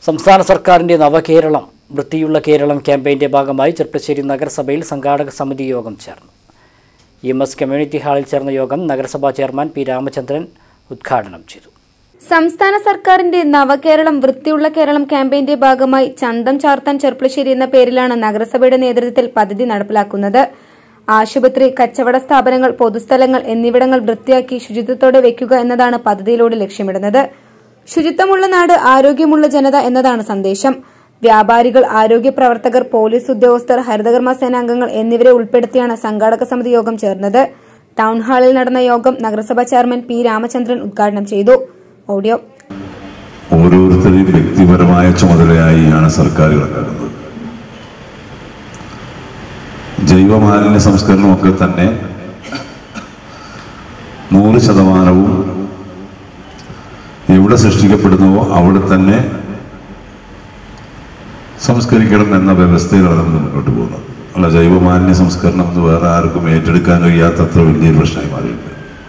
സംസ്ഥാന സർക്കാരിന്റെ നവകേരളം വൃത്തിയുള്ള കേരളം ക്യാമ്പയിന്റെ ഭാഗമായി ചെർപ്പശ്ശേരി നഗരസഭയിൽ സംഘാടക സമിതി യോഗം ചേർന്നു ഇ എം എസ് കമ്മ്യൂണിറ്റി ഹാളിൽ ചേർന്ന യോഗം നഗരസഭാ ചെയർമാൻ പി രാമചന്ദ്രൻ ഉദ്ഘാടനം ചെയ്തു സംസ്ഥാന സർക്കാരിന്റെ നവകേരളം വൃത്തിയുള്ള കേരളം ക്യാമ്പയിന്റെ ഭാഗമായി ചന്തം ചാർത്താൻ ചെർപ്പളശ്ശേരി എന്ന പേരിലാണ് നഗരസഭയുടെ നേതൃത്വത്തിൽ പദ്ധതി നടപ്പിലാക്കുന്നത് ആശുപത്രി കച്ചവട സ്ഥാപനങ്ങൾ പൊതുസ്ഥലങ്ങൾ എന്നിവിടങ്ങൾ വൃത്തിയാക്കി ശുചിത്വത്തോടെ വെക്കുക എന്നതാണ് പദ്ധതിയിലൂടെ ലക്ഷ്യമിടുന്നത് ശുചിത്വമുള്ള നാട് ആരോഗ്യമുള്ള ജനത എന്നതാണ് സന്ദേശം വ്യാപാരികൾ ആരോഗ്യ പ്രവർത്തകർ പോലീസ് ഉദ്യോഗസ്ഥർ ഹരിതകർമ്മ സേനാംഗങ്ങൾ എന്നിവരെ ഉൾപ്പെടുത്തിയാണ് സംഘാടക സമിതി യോഗം ചേർന്നത് ടൗൺ ഹാളിൽ നടന്ന യോഗം നഗരസഭാ ചെയർമാൻ പി രാമചന്ദ്രൻ ഉദ്ഘാടനം ചെയ്തു ഓഡിയോ ഓരോരുത്തരെയും വ്യക്തിപരമായ ചുമതലയായിയാണ് സർക്കാർ കണക്കാക്കുന്നത് ജൈവ മാലിന്യ സംസ്കരണമൊക്കെ തന്നെ നൂറ് ശതമാനവും എവിടെ സൃഷ്ടിക്കപ്പെടുന്നുവോ അവിടെ തന്നെ സംസ്കരിക്കണം എന്ന വ്യവസ്ഥയിലാണ് നമ്മൾ മുന്നോട്ട് പോകുന്നത് അല്ല ജൈവ മാലിന്യ സംസ്കരണം എന്ന് വേറെ ആർക്കും ഏറ്റെടുക്കാൻ കഴിയാത്തത്ര വലിയൊരു പ്രശ്നമായി മാറിയിട്ടുണ്ട്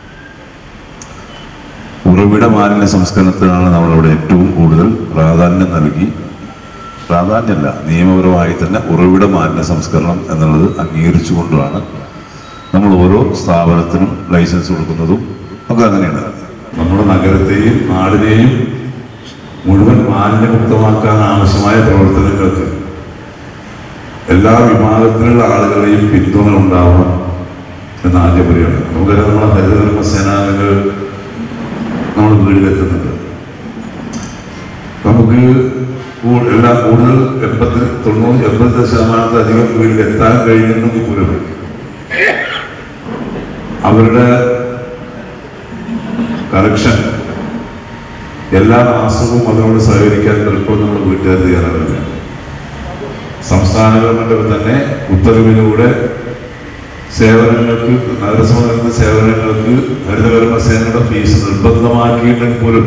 ഉറവിട മാലിന്യ സംസ്കരണത്തിനാണ് നമ്മളവിടെ ഏറ്റവും കൂടുതൽ പ്രാധാന്യം നൽകി പ്രാധാന്യമല്ല നിയമപരമായി തന്നെ ഉറവിട മാലിന്യ സംസ്കരണം എന്നുള്ളത് അംഗീകരിച്ചുകൊണ്ടാണ് നമ്മൾ ഓരോ സ്ഥാപനത്തിനും ലൈസൻസ് കൊടുക്കുന്നതും ഒക്കെ അങ്ങനെയാണ് നമ്മുടെ നഗരത്തെയും നാടിനെയും മുഴുവൻ മാലിന്യമുക്തമാക്കാൻ ആവശ്യമായ പ്രവർത്തനങ്ങൾക്ക് എല്ലാ വിഭാഗത്തിലുള്ള ആളുകളെയും പിന്തുണ ഉണ്ടാവണം എന്ന് ആദ്യം പറയുകയാണ് നമുക്കറിയാം നമ്മളെ ഹരിതകർമ്മ സേനാംഗങ്ങൾ നമ്മൾ വീട്ടിലെത്തുന്നുണ്ട് നമുക്ക് കൂ- എല്ലാ കൂടുതൽ എൺപത്തി തൊണ്ണൂറ് എൺപത് ശതമാനത്തിലധികം വീട്ടിൽ എത്താൻ കഴിയുന്നെങ്കിൽ പോലും അവരുടെ കറക്ഷൻ എല്ലാ മാസവും അതിനോട് സഹകരിക്കാൻ പലപ്പോഴും നമ്മൾ വീട്ടുകാർ തയ്യാറാവില്ല സംസ്ഥാന ഗവൺമെന്റ് തന്നെ ഉത്തരവിലൂടെ സേവനങ്ങൾക്ക് നഗരസഭ നൽകുന്ന സേവനങ്ങൾക്ക് ഹരിതകർമ്മ സേനയുടെ ഫീസ് നിർബന്ധമാക്കിയില്ലെങ്കിൽ പോലും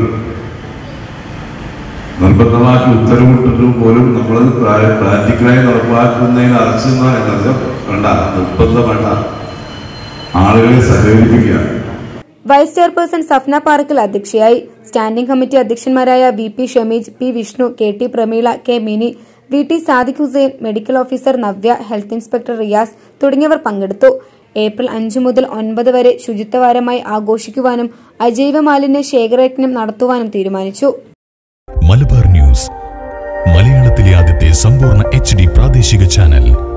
നിർബന്ധമാക്കി ഉത്തരവിട്ടിട്ടും പോലും നമ്മൾ പ്രാക്ടിക്കലായി നടപ്പാക്കുന്നതിന് അറച്ചെന്നാ എന്നത് വേണ്ട നിർബന്ധം വേണ്ട ആളുകളെ സഹകരിപ്പിക്കുക വൈസ് ചെയർപേഴ്സൺ സഫ്ന പാർക്കിൽ അധ്യക്ഷയായി സ്റ്റാൻഡിംഗ് കമ്മിറ്റി അധ്യക്ഷന്മാരായ V P Shameej P Vishnu K T Prameela K Mini V T Sadiq Hussain medical officer Navya health inspector Riyas തുടങ്ങിയവർ പങ്കെടുത്തു ഏപ്രിൽ അഞ്ചു മുതൽ ഒൻപത് വരെ ശുചിത്വവാരമായി ആഘോഷിക്കുവാനും അജൈവ മാലിന്യ ശേഖരയജ്ഞം നടത്തുവാനും തീരുമാനിച്ചു മലബാർ ന്യൂസ് മലയാളത്തിലെ ആദ്യത്തെ സമ്പൂർണ്ണ എച്ച് ഡി പ്രാദേശിക ചാനൽ